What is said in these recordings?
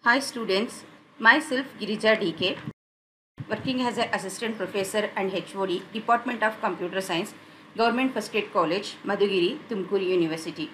Hi students, myself Girija DK, working as an assistant professor and HOD, Department of Computer Science, Government First Grade College, Madhugiri, Tumkuru University.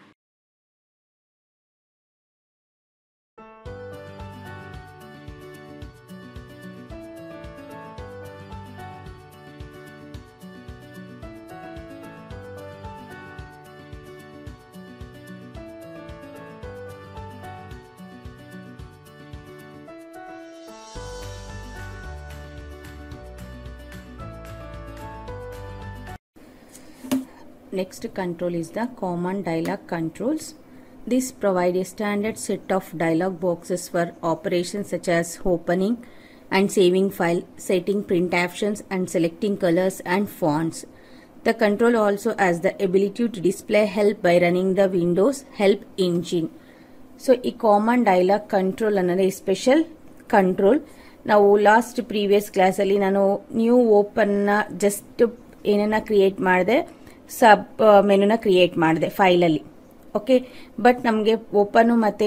Next control is the common dialog controls. This provide a standard set of dialog boxes for operations such as opening and saving file, setting print options and selecting colors and fonts. The control also has the ability to display help by running the Windows help engine. So ಈ common dialog control ಅನ್ನೋದೇ special control ನಾವು last previous ಕ್ಲಾಸಲ್ಲಿ ನಾನು new ಓಪನ್ನ just ಏನನ್ನ create ಮಾಡಿದೆ sub ಮೆನುನ create ಮಾಡಿದೆ ಫೈಲಲ್ಲಿ ಓಕೆ ಬಟ್ ನಮಗೆ ಓಪನು ಮತ್ತು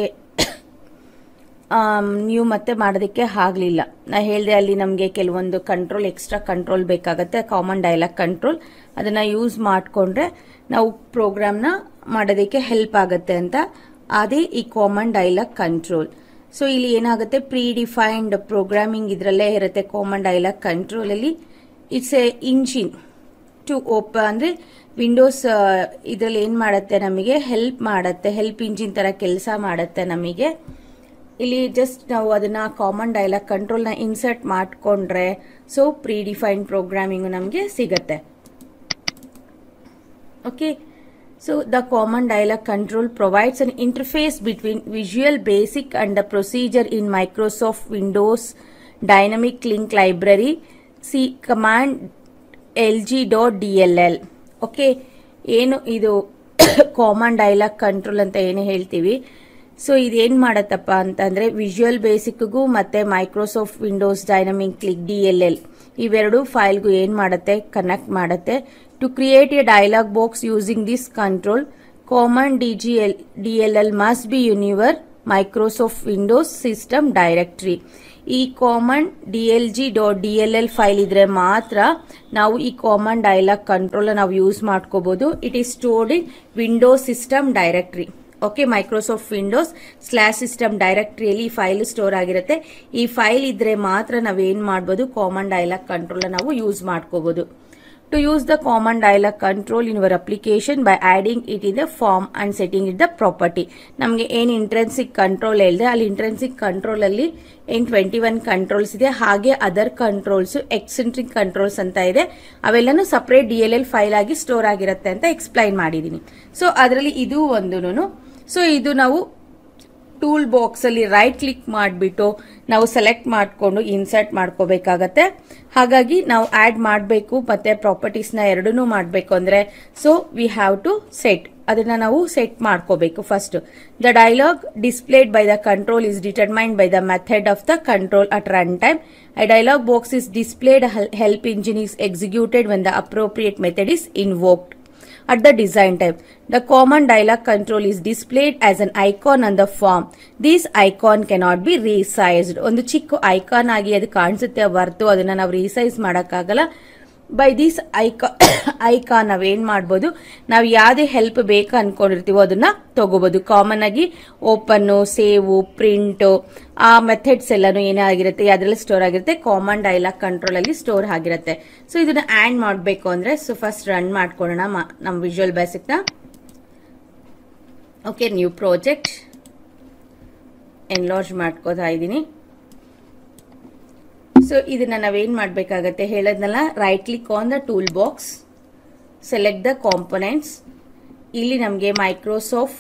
ನ್ಯೂ ಮತ್ತೆ ಮಾಡೋದಕ್ಕೆ ಆಗಲಿಲ್ಲ ನಾ ಹೇಳಿದೆ ಅಲ್ಲಿ ನಮಗೆ ಕೆಲವೊಂದು ಕಂಟ್ರೋಲ್ ಎಕ್ಸ್ಟ್ರಾ ಕಂಟ್ರೋಲ್ ಬೇಕಾಗತ್ತೆ ಕಾಮನ್ ಡೈಲಾಗ್ ಕಂಟ್ರೋಲ್ ಅದನ್ನು ಯೂಸ್ ಮಾಡಿಕೊಂಡ್ರೆ ನಾವು ಪ್ರೋಗ್ರಾಮ್ನ ಮಾಡೋದಕ್ಕೆ ಹೆಲ್ಪ್ ಆಗುತ್ತೆ ಅಂತ ಅದೇ ಈ ಕಾಮನ್ ಡೈಲಾಗ್ ಕಂಟ್ರೋಲ್ ಸೊ ಇಲ್ಲಿ ಏನಾಗುತ್ತೆ ಪ್ರೀ ಡಿಫೈನ್ಡ್ ಪ್ರೋಗ್ರಾಮಿಂಗ್ ಇದರಲ್ಲೇ ಇರುತ್ತೆ ಕಾಮನ್ ಡೈಲಾಗ್ ಕಂಟ್ರೋಲಲ್ಲಿ ಇಟ್ಸ್ ಎ ಇಂಜಿನ್ ಟು ಓಪ ಅಂದರೆ ವಿಂಡೋಸ್ ಇದರಲ್ಲಿ ಏನು ಮಾಡುತ್ತೆ ನಮಗೆ ಹೆಲ್ಪ್ ಮಾಡುತ್ತೆ ಹೆಲ್ಪ್ ಇಂಜಿನ್ ಥರ ಕೆಲಸ ಮಾಡುತ್ತೆ ನಮಗೆ ಇಲ್ಲಿ ಜಸ್ಟ್ ನಾವು ಅದನ್ನ ಕಾಮನ್ ಡೈಲಾಗ್ ಕಂಟ್ರೋಲ್ನ ಇನ್ಸರ್ಟ್ ಮಾಡಿಕೊಂಡ್ರೆ ಸೊ ಪ್ರೀ ಡಿಫೈನ್ಡ್ ಪ್ರೋಗ್ರಾಮಿಂಗು ನಮಗೆ ಸಿಗತ್ತೆ okay So the common dialog control provides an interface between Visual Basic and the procedure in Microsoft Windows Dynamic Link Library. See command lg.dll. Okay ಏನು ಇದು common dialog control ಅಂತ ಏನು ಹೇಳ್ತೀವಿ so ಇದೇನು ಮಾಡತ್ತಪ್ಪ ಅಂತಂದ್ರೆ visual ಬೇಸಿಕ್ಗೂ ಮತ್ತೆ Microsoft Windows dynamic click D L L ಇವೆರಡು ಫೈಲ್ಗೂ ಏನು ಮಾಡುತ್ತೆ ಕನೆಕ್ಟ್ ಮಾಡುತ್ತೆ To create a dialog box using this control, common DGL, DLL must be in your Microsoft Windows System Directory. ಈ common D L G dot D L L file ಇದ್ರೆ ಮಾತ್ರ ನಾವು ಈ ಕಾಮನ್ ಡೈಲಾಗ್ ಕಂಟ್ರೋಲ್ ನಾವು use ಮಾಡ್ಕೋಬಹುದು it is stored in Windows system directory okay Microsoft Windows slash system ಡೈರೆಕ್ಟ್ರಿಯಲ್ಲಿ ಈ file store ಆಗಿರುತ್ತೆ ಈ ಫೈಲ್ ಇದ್ರೆ ಮಾತ್ರ ನಾವೇನ್ ಮಾಡ್ಬೋದು ಕಾಮನ್ ಡೈಲಾಗ್ ಕಂಟ್ರೋಲ್ ನಾವು ಯೂಸ್ ಮಾಡ್ಕೋಬಹುದು to use the common dialog control in your application by adding it in the form and setting it the property ನಮಗೆ ಏನು ಇಂಟ್ರೆನ್ಸಿಕ್ ಕಂಟ್ರೋಲ್ ಹೇಳಿದೆ ಅಲ್ಲಿ ಇಂಟ್ರೆನ್ಸಿಕ್ ಕಂಟ್ರೋಲ್ ಅಲ್ಲಿ ಏನ್ ಟ್ವೆಂಟಿ ಒನ್ ಕಂಟ್ರೋಲ್ಸ್ ಇದೆ ಹಾಗೆ ಅದರ್ ಕಂಟ್ರೋಲ್ಸ್ ಎಕ್ಸೆಂಟ್ರಿಕ್ ಕಂಟ್ರೋಲ್ಸ್ ಅಂತ ಇದೆ ಅವೆಲ್ಲನೂ separate D L L file ಆಗಿ ಸ್ಟೋರ್ ಆಗಿರುತ್ತೆ ಅಂತ ಎಕ್ಸ್ಪ್ಲೈನ್ ಮಾಡಿದೀನಿ ಸೊ ಅದರಲ್ಲಿ ಇದು ಒಂದು ಸೊ ಇದು ನಾವು ಟೂಲ್ ಬಾಕ್ಸ್ ಅಲ್ಲಿ ರೈಟ್ ಕ್ಲಿಕ್ ಮಾಡಿಬಿಟ್ಟು ನಾವು ಸೆಲೆಕ್ಟ್ ಮಾಡಿಕೊಂಡು ಇನ್ಸರ್ಟ್ ಮಾಡ್ಕೋಬೇಕಾಗತ್ತೆ ಹಾಗಾಗಿ ನಾವು ಆಡ್ ಮಾಡಬೇಕು ಮತ್ತೆ ಪ್ರಾಪರ್ಟೀಸ್ ನ ಎರಡನ್ನೂ ಮಾಡಬೇಕು ಅಂದ್ರೆ so we have to set ಅದನ್ನ ನಾವು ಸೆಟ್ ಮಾಡ್ಕೋಬೇಕು first the dialog displayed by the control is determined by the method of the control at run time A dialog box is displayed help engine is executed when the appropriate method is invoked. At the design type, the common dialog control is displayed as an icon on the form. This icon cannot be resized. ಒಂದು ಚಿಕ್ಕ icon ಆಗಿ ಅದು ಕಾಣಿಸುತ್ತೆ ಹೊರತು ಅದನ್ನ ನಾವು resize ಮಾಡೋಕ್ಕಾಗಲ್ಲ by this ಐಕಾ icon ನಾವೇನ್ ಮಾಡ್ಬೋದು ನಾವು ಯಾವುದೇ ಹೆಲ್ಪ್ ಬೇಕು ಅನ್ಕೊಂಡಿರ್ತೀವೋ ಅದನ್ನ ತಗೋಬಹುದು ಕಾಮನ್ ಆಗಿ ಓಪನ್ನು ಸೇವು ಪ್ರಿಂಟ್ ಆ ಮೆಥಡ್ಸ್ ಎಲ್ಲಾನು ಏನಾಗಿರುತ್ತೆ ಅದರಲ್ಲಿ ಸ್ಟೋರ್ ಆಗಿರುತ್ತೆ ಕಾಮನ್ ಡೈಲಾಗ್ ಕಂಟ್ರೋಲ್ ಅಲ್ಲಿ ಸ್ಟೋರ್ ಆಗಿರುತ್ತೆ ಸೊ ಇದನ್ನ ಆಡ್ ಮಾಡಬೇಕು ಅಂದ್ರೆ ಸೊ ಫಸ್ಟ್ ರನ್ ಮಾಡ್ಕೊಳ್ಳೋಣ ನಮ್ಮ ವಿಜುವಲ್ ಬೇಸಿಕ್ ನ ಓಕೆ ನ್ಯೂ ಪ್ರಾಜೆಕ್ಟ್ ಎನ್ಲಾರ್ಜ್ ಮಾಡ್ಕೋತಾ ಇದ್ದೀನಿ ಸೊ ಇದನ್ನ ನಾವೇನ್ ಮಾಡ್ಬೇಕಾಗತ್ತೆ ಹೇಳದ್ನಲ್ಲ right click on the tool box select the components ಇಲ್ಲಿ ನಮಗೆ ಮೈಕ್ರೋಸಾಫ್ಟ್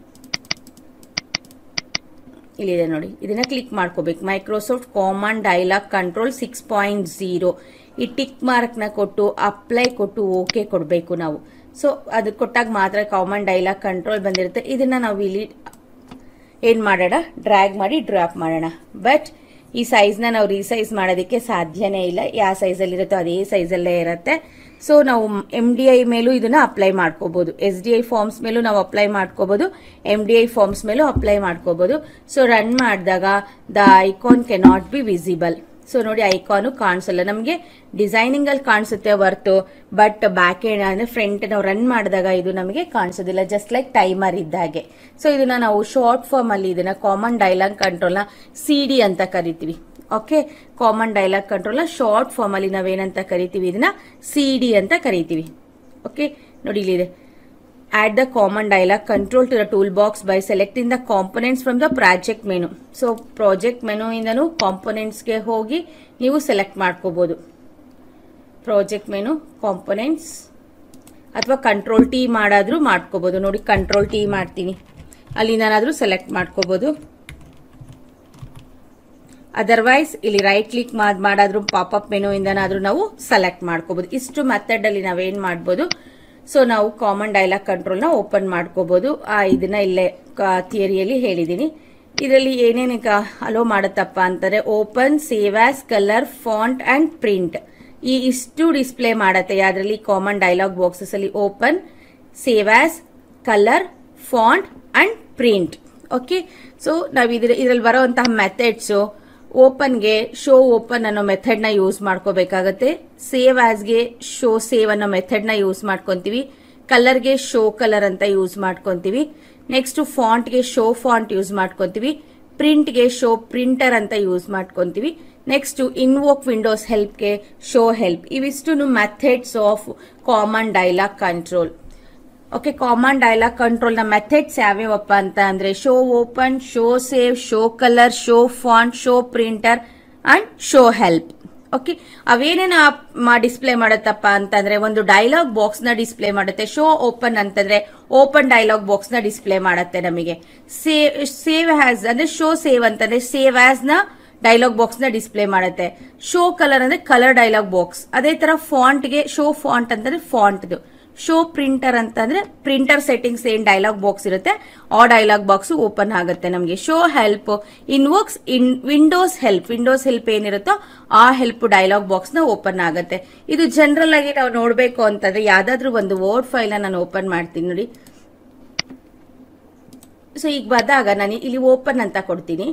ಇಲ್ಲಿದೆ ನೋಡಿ ಇದನ್ನ ಕ್ಲಿಕ್ ಮಾಡ್ಕೋಬೇಕು Microsoft common dialog control six point zero ಈ ಟಿಕ್ ಮಾರ್ಕ್ ನ ಕೊಟ್ಟು ಅಪ್ಲೈ ಕೊಟ್ಟು ಓಕೆ ಕೊಡಬೇಕು ನಾವು ಸೊ ಅದು ಕೊಟ್ಟಾಗ ಮಾತ್ರ ಕಾಮನ್ ಡೈಲಾಗ್ ಕಂಟ್ರೋಲ್ ಬಂದಿರುತ್ತೆ ಇದನ್ನ ನಾವು ಇಲ್ಲಿ ಏನ್ ಮಾಡೋಣ ಡ್ರ್ಯಾಗ್ ಮಾಡಿ ಡ್ರಾಪ್ ಮಾಡೋಣ ಬಟ್ ಈ ಸೈಜ್ನ ನಾವು ರೀಸೈಸ್ ಮಾಡೋದಕ್ಕೆ ಸಾಧ್ಯನೇ ಇಲ್ಲ ಯಾವ ಸೈಜಲ್ಲಿ ಇರುತ್ತೋ ಅದೇ ಸೈಜಲ್ಲೇ ಇರುತ್ತೆ ಸೊ ನಾವು ಎಮ್ ಡಿ ಐ ಮೇಲೂ ಇದನ್ನ ಅಪ್ಲೈ ಮಾಡ್ಕೋಬಹುದು ಎಸ್ ಡಿ ಐ ಫಾರ್ಮ್ಸ್ ಮೇಲೂ ನಾವು ಅಪ್ಲೈ ಮಾಡ್ಕೋಬಹುದು ಎಮ್ ಡಿ ಐ ಫಾರ್ಮ್ಸ್ ಮೇಲೂ ಅಪ್ಲೈ ಮಾಡ್ಕೋಬಹುದು ಸೊ ರನ್ ಮಾಡಿದಾಗ the icon cannot be visible so ನೋಡಿ ಐಕಾನು ಕಾಣಿಸಲ್ಲ ನಮಗೆ ಡಿಸೈನಿಂಗ್ ಅಲ್ಲಿ ಕಾಣಿಸುತ್ತೆ ಹೊರ್ತು ಬಟ್ ಬ್ಯಾಕ್ ಎಂಡ್ ಅಂದ್ರೆ ಫ್ರಂಟ್ ನಾವು ರನ್ ಮಾಡಿದಾಗ ಇದು ನಮಗೆ ಕಾಣಿಸೋದಿಲ್ಲ ಜಸ್ಟ್ ಲೈಕ್ ಟೈಮರ್ ಇದ್ದಾಗೆ ಸೊ ಇದನ್ನ ನಾವು ಶಾರ್ಟ್ ಫಾರ್ಮ್ ಅಲ್ಲಿ ಇದನ್ನ ಕಾಮನ್ ಡೈಲಾಗ್ ಕಂಟ್ರೋಲ್ ನ ಸಿ ಡಿ ಅಂತ ಕರಿತೀವಿ ಓಕೆ ಕಾಮನ್ ಡೈಲಾಗ್ ಕಂಟ್ರೋಲ್ ನ ಶಾರ್ಟ್ ಫಾರ್ಮ್ ಅಲ್ಲಿ ನಾವೇನಂತ ಕರಿತೀವಿ ಇದನ್ನ ಸಿ ಡಿ ಅಂತ ಕರಿತೀವಿ ಓಕೆ ನೋಡಿ ಇಲ್ಲಿದೆ add the common dialog control to the toolbox by selecting the components from the project menu so project menu ಇಂದನು ಕಾಂಪೊನೆಂಟ್ಸ್ ಗೆ ಹೋಗಿ ನೀವು ಸೆಲೆಕ್ಟ್ ಮಾಡ್ಕೋಬಹುದು ಪ್ರಾಜೆಕ್ಟ್ ಮೆನು ಕಾಂಪೊನೆಂಟ್ಸ್ ಅಥವಾ ಕಂಟ್ರೋಲ್ ಟಿ ಮಾಡಾದ್ರೂ ಮಾಡ್ಕೋಬಹುದು ನೋಡಿ ಕಂಟ್ರೋಲ್ ಟಿ ಮಾಡ್ತೀನಿ ಅಲ್ಲಿಂದನಾದ್ರೂ ಸೆಲೆಕ್ಟ್ ಮಾಡ್ಕೋಬಹುದು ಅದರ್ವೈಸ್ ಇಲ್ಲಿ ರೈಟ್ ಕ್ಲಿಕ್ ಮಾಡಾದ್ರೂ ಪಾಪಪ್ ಮೆನು ಇಂದನಾದ್ರೂ ನಾವು ಸೆಲೆಕ್ಟ್ ಮಾಡ್ಕೋಬಹುದು ಇಷ್ಟು ಮೆಥಡ್ ಅಲ್ಲಿ ನಾವೇನ್ ಮಾಡ್ಬೋದು ಸೊ ನಾವು ಕಾಮನ್ ಡೈಲಾಗ್ ಕಂಟ್ರೋಲ್ ನ ಓಪನ್ ಮಾಡ್ಕೋಬಹುದು ಆ ಇದನ್ನ ಇಲ್ಲೇ ಥಿಯರಿಯಲ್ಲಿ ಹೇಳಿದೀನಿ ಇದರಲ್ಲಿ ಏನೇನು ಅಲೋ ಮಾಡುತ್ತಪ್ಪ ಅಂತಂದ್ರೆ open save as colour font and print ಈ ಇಷ್ಟು ಡಿಸ್ಪ್ಲೇ ಮಾಡತ್ತೆ ಯಾವ್ದ್ರಲ್ಲಿ ಕಾಮನ್ ಡೈಲಾಗ್ ಬಾಕ್ಸಸ್ ಅಲ್ಲಿ open save as colour font and print okay so ನಾವು ಇದ್ರ ಇದ್ರಲ್ಲಿ ಬರುವಂತಹ ಮೆಥಡ್ಸ್ ಓಪನ್ಗೆ ಶೋ ಓಪನ್ ಅನ್ನೋ ಮೆಥಡ್ ನ ಯೂಸ್ ಮಾಡ್ಕೋಬೇಕಾಗತ್ತೆ ಸೇವ್ ಆಸ್ಗೆ ಶೋ ಸೇವ್ ಅನ್ನೋ ಮೆಥಡ್ ನ ಯೂಸ್ ಮಾಡ್ಕೊಂತೀವಿ ಕಲರ್ಗೆ ಶೋ ಕಲರ್ ಅಂತ ಯೂಸ್ ಮಾಡ್ಕೊಂತೀವಿ ನೆಕ್ಸ್ಟ್ ಫಾಂಟ್ಗೆ ಶೋ ಫಾಂಟ್ ಯೂಸ್ ಮಾಡ್ಕೊಂತೀವಿ ಪ್ರಿಂಟ್ಗೆ ಶೋ ಪ್ರಿಂಟರ್ ಅಂತ ಯೂಸ್ ಮಾಡ್ಕೊಂತೀವಿ ನೆಕ್ಸ್ಟ್ ಇನ್ವೋಕ್ ವಿಂಡೋಸ್ ಹೆಲ್ಪ್ಗೆ ಶೋ ಹೆಲ್ಪ್ ಇವಿಷ್ಟು methods of common dialog control okay common dialog control ನ ಮೆಥಡ್ಸ್ ಯಾವ್ಯಾವಪ್ಪ ಅಂತ ಅಂದ್ರೆ show open show save show colour show font show printer and show help okay ಅವೇನೇನ display ಮಾಡುತ್ತಪ್ಪ ಅಂತಂದ್ರೆ ಒಂದು ಡೈಲಾಗ್ ಬಾಕ್ಸ್ ನ ಡಿಸ್ಪ್ಲೇ ಮಾಡುತ್ತೆ ಶೋ ಓಪನ್ ಅಂತಂದ್ರೆ ಓಪನ್ ಡೈಲಾಗ್ ಬಾಕ್ಸ್ ನ ಡಿಸ್ಪ್ಲೇ ಮಾಡುತ್ತೆ ನಮಗೆ ಸೇವ್ ಸೇವ್ ಹ್ಯಾಸ್ ಅಂದ್ರೆ ಶೋ ಸೇವ್ ಅಂತಂದ್ರೆ ಸೇವ್ ಆಸ್ ನ ಡೈಲಾಗ್ ಬಾಕ್ಸ್ ನ ಡಿಸ್ಪ್ಲೇ ಮಾಡುತ್ತೆ ಶೋ ಕಲರ್ ಅಂದ್ರೆ ಕಲರ್ ಡೈಲಾಗ್ ಬಾಕ್ಸ್ ಅದೇ ತರ ಫಾಂಟ್ ಗೆ ಶೋ ಫಾಂಟ್ ಅಂತಂದ್ರೆ ಫಾಂಟ್ ಶೋ ಪ್ರಿಂಟರ್ ಅಂತಂದ್ರೆ ಪ್ರಿಂಟರ್ ಸೆಟ್ಟಿಂಗ್ಸ್ ಏನ್ ಡೈಲಾಗ್ ಬಾಕ್ಸ್ ಇರುತ್ತೆ ಆ ಡೈಲಾಗ್ ಬಾಕ್ಸ್ ಓಪನ್ ಆಗುತ್ತೆ ನಮಗೆ show help invokes in Windows help Windows help ಏನಿರುತ್ತೋ ಆ ಹೆಲ್ಪ್ ಡೈಲಾಗ್ ಬಾಕ್ಸ್ ನ ಓಪನ್ ಆಗುತ್ತೆ ಇದು ಜನರಲ್ ಆಗಿ ನಾವು ನೋಡಬೇಕು ಅಂತಂದ್ರೆ ಯಾವ್ದಾದ್ರು ಒಂದು ವರ್ಡ್ ಫೈಲ್ ನಾನು ಓಪನ್ ಮಾಡ್ತೀನಿ ನೋಡಿ ಸೊ ಈಗ ಬಂದಾಗ ನಾನು ಇಲ್ಲಿ ಓಪನ್ ಅಂತ ಕೊಡ್ತೀನಿ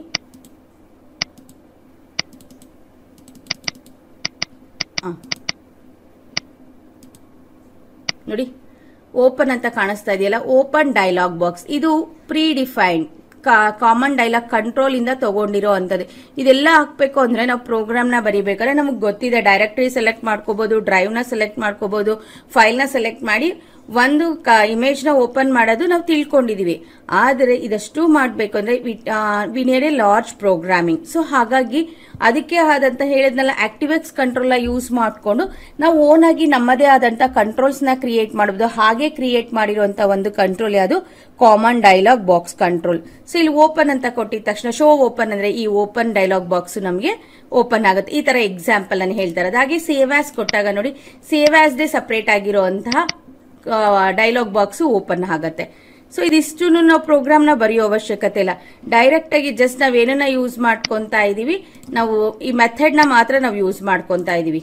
ನೋಡಿ ಓಪನ್ ಅಂತ ಕಾಣಿಸ್ತಾ ಇದೆಯಲ್ಲ ಓಪನ್ ಡೈಲಾಗ್ ಬಾಕ್ಸ್ ಇದು predefined common dialog control ಇಂದ ತಗೊಂಡಿರೋ ಅಂತದ್ದು ಇದೆಲ್ಲ ಹಾಕ್ಬೇಕು ಅಂದ್ರೆ ನಾವು ಪ್ರೋಗ್ರಾಮ್ ನ ಬರಿಬೇಕಾದ್ರೆ ನಮಗೆ ಗೊತ್ತಿದೆ ಡೈರೆಕ್ಟರಿ ಸೆಲೆಕ್ಟ್ ಮಾಡ್ಕೋಬಹುದು ಡ್ರೈವ್ ನ ಸೆಲೆಕ್ಟ್ ಮಾಡ್ಕೋಬಹುದು ಫೈಲ್ ನ ಸೆಲೆಕ್ಟ್ ಮಾಡಿ ಒಂದು ಇಮೇಜ್ ನ ಓಪನ್ ಮಾಡೋದು ನಾವು ತಿಳ್ಕೊಂಡಿದೀವಿ ಆದರೆ ಇದಷ್ಟು ಮಾಡಬೇಕು ಅಂದ್ರೆ we need a large programming so ಹಾಗಾಗಿ ಅದಕ್ಕೆ ಆದಂತ ಹೇಳಿದ್ನಲ್ಲ ಆಕ್ಟಿವೆಕ್ಸ್ ಕಂಟ್ರೋಲ್ ಯೂಸ್ ಮಾಡಿಕೊಂಡು ನಾವು ಓನ್ ಆಗಿ ನಮ್ಮದೇ ಆದಂತ ಕಂಟ್ರೋಲ್ಸ್ ನ ಕ್ರಿಯೇಟ್ ಮಾಡಬಹುದು ಹಾಗೆ ಕ್ರಿಯೇಟ್ ಮಾಡಿರುವಂತ ಒಂದು ಕಂಟ್ರೋಲ್ ಯಾವುದು common dialog box control so ಇಲ್ಲಿ ಓಪನ್ ಅಂತ ಕೊಟ್ಟಿದ ತಕ್ಷಣ ಶೋ ಓಪನ್ ಅಂದ್ರೆ ಈ ಓಪನ್ ಡೈಲಾಗ್ ಬಾಕ್ಸ್ ನಮಗೆ ಓಪನ್ ಆಗುತ್ತೆ ಈ ತರ ಎಕ್ಸಾಂಪಲ್ ಅನ್ನು ಹೇಳ್ತಾರೆ ಹಾಗೆ ಸೇವ್ ಆಸ್ ಕೊಟ್ಟಾಗ ನೋಡಿ ಸೇವ್ ಆಸ್ ದೇ ಸಪರೇಟ್ ಆಗಿರುವಂತಹ ಡೈಲಾಗ್ ಬಾಕ್ಸ್ ಓಪನ್ ಆಗತ್ತೆ ಸೊ ಇದಿಷ್ಟು ನಾವು ಪ್ರೋಗ್ರಾಮ್ ನ ಬರೆಯೋ ಅವಶ್ಯಕತೆ ಇಲ್ಲ ಡೈರೆಕ್ಟ್ ಆಗಿ ಜಸ್ಟ್ ನಾವ್ ಏನನ್ನ ಯೂಸ್ ಮಾಡ್ಕೊಂತಾ ಇದೀವಿ ನಾವು ಈ ಮೆಥಡ್ ನ ಮಾತ್ರ ನಾವು ಯೂಸ್ ಮಾಡ್ಕೊಂತಾ ಇದೀವಿ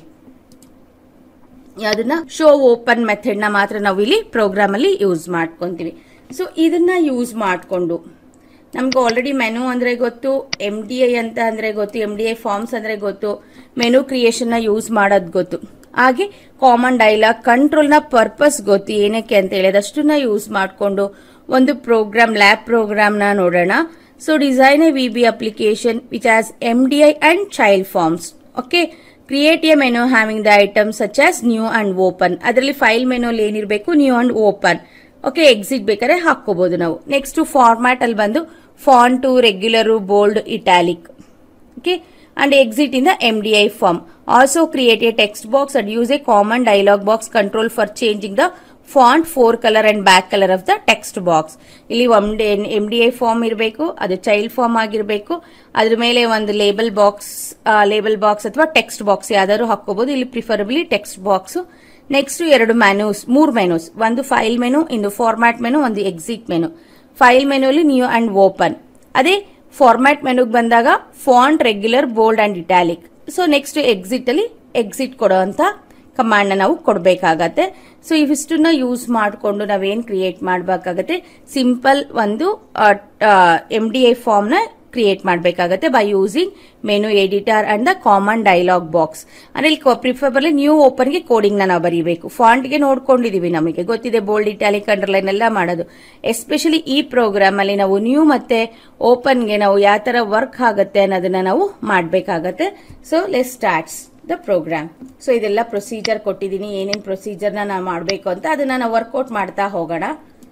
ಅದನ್ನ ಶೋ ಓಪನ್ ಮೆಥಡ್ ನ ಮಾತ್ರ ನಾವು ಇಲ್ಲಿ ಪ್ರೋಗ್ರಾಮ್ ಅಲ್ಲಿ ಯೂಸ್ ಮಾಡ್ಕೊಂತೀವಿ ಸೊ ಇದನ್ನ ಯೂಸ್ ಮಾಡಿಕೊಂಡು ನಮ್ಗೆ ಆಲ್ರೆಡಿ ಮೆನು ಅಂದ್ರೆ ಗೊತ್ತು ಎಂ ಡಿ ಐ ಅಂತ ಅಂದ್ರೆ ಗೊತ್ತು ಎಂ ಡಿ ಐ ಫಾರ್ಮ್ಸ್ ಅಂದ್ರೆ ಗೊತ್ತು ಮೆನು ಕ್ರಿಯೇಷನ್ ನ ಯೂಸ್ ಮಾಡೋದು ಗೊತ್ತು ಹಾಗೆ ಕಾಮನ್ ಡೈಲಾಗ್ ಕಂಟ್ರೋಲ್ ನ ಪರ್ಪಸ್ ಗೊತ್ತು ಏನಕ್ಕೆ ಅಂತ ಹೇಳಿ ಅದಷ್ಟನ್ನ ಯೂಸ್ ಮಾಡಿಕೊಂಡು ಒಂದು ಪ್ರೋಗ್ರಾಮ್ ಲ್ಯಾಬ್ ಪ್ರೋಗ್ರಾಮ್ ನ ನೋಡೋಣ so design a V B application which as M D I and child forms okay create a menu having the item such as new and open ಅದರಲ್ಲಿ file ಮೆನುಲಿ ಏನಿರಬೇಕು new and open okay exit ಬೇಕಾದ್ರೆ ಹಾಕೋಬಹುದು ನಾವು next format ಅಲ್ಲಿ ಬಂದು font regular bold italic okay and exit in the MDI form. Also create a text box and use a common dialog box control for changing the font fore colour and back colour of the text box ಇಲ್ಲಿ M D I form ಇರಬೇಕು ಅದು child form ಆಗಿರಬೇಕು ಅದ್ರ ಮೇಲೆ ಒಂದು label box label box ಅಥವಾ text box ಯಾವ್ದಾದ್ರು ಹಾಕೋಬಹುದು ಇಲ್ಲಿ ಪ್ರಿಫರಬ್ಲಿ ಟೆಕ್ಸ್ಟ್ ಬಾಕ್ಸ್ ನೆಕ್ಸ್ಟ್ ಎರಡು ಮೆನೂಸ್ ಮೂರ್ ಮೆನೂಸ್ ಒಂದು ಫೈಲ್ ಮೆನು ಇಂದು ಫಾರ್ಮ್ಯಾಟ್ ಮೆನು ಒಂದು ಎಕ್ಸಿಟ್ ಮೆನು ಫೈಲ್ ಮೆನುಲಿ ನ್ಯೂ ಅಂಡ್ ಓಪನ್ ಅದೇ ಫಾರ್ಮ್ಯಾಟ್ ಮೆನುಗೆ ಬಂದಾಗ font regular bold and italic so next exit ಅಲ್ಲಿ ಎಕ್ಸಿಟ್ ಕೊಡೋ ಅಂತ ಕಮಾಂಡ್ ನಾವು ಕೊಡಬೇಕಾಗತ್ತೆ ಸೊ ಇವಿಷ್ಟನ್ನ ಯೂಸ್ ಮಾಡಿಕೊಂಡು ನಾವೇನ್ ಕ್ರಿಯೇಟ್ ಮಾಡಬೇಕಾಗತ್ತೆ ಸಿಂಪಲ್ ಒಂದು ಎಂ ಡಿ ಐ ಫಾರ್ಮ್ ನ ಕ್ರಿಯೇಟ್ ಮಾಡಬೇಕಾಗತ್ತೆ by using menu editor and the common dialog box ಅಂದ್ರೆ ಇಲ್ಲಿ ಪ್ರಿಫರಬಲಿ ನ್ಯೂ ಓಪನ್ ಗೆ ಕೋಡಿಂಗ್ ನ ನಾವು ಬರೀಬೇಕು ಫಾಂಟ್ ಗೆ ನೋಡ್ಕೊಂಡಿದೀವಿ ನಮಗೆ ಗೊತ್ತಿದೆ ಬೋಲ್ಡ್ ಇಟ್ಯಾಲಿಕ್ ಅಂಡರ್ಲೈನ್ ಎಲ್ಲ ಮಾಡೋದು ಎಸ್ಪೆಷಲಿ ಈ ಪ್ರೋಗ್ರಾಮ್ ಅಲ್ಲಿ ನಾವು ನ್ಯೂ ಮತ್ತೆ ಓಪನ್ ಗೆ ನಾವು ಯಾವ ತರ ವರ್ಕ್ ಆಗುತ್ತೆ ಅನ್ನೋದನ್ನ ನಾವು ಮಾಡಬೇಕಾಗತ್ತೆ so let's starts the program so ಇದೆಲ್ಲ ಪ್ರೊಸೀಜರ್ ಕೊಟ್ಟಿದ್ದೀನಿ ಏನೇನು ಪ್ರೊಸೀಜರ್ನ ನಾವು ಮಾಡಬೇಕು ಅಂತ ಅದನ್ನ ನಾವು ವರ್ಕೌಟ್ ಮಾಡ್ತಾ ಹೋಗೋಣ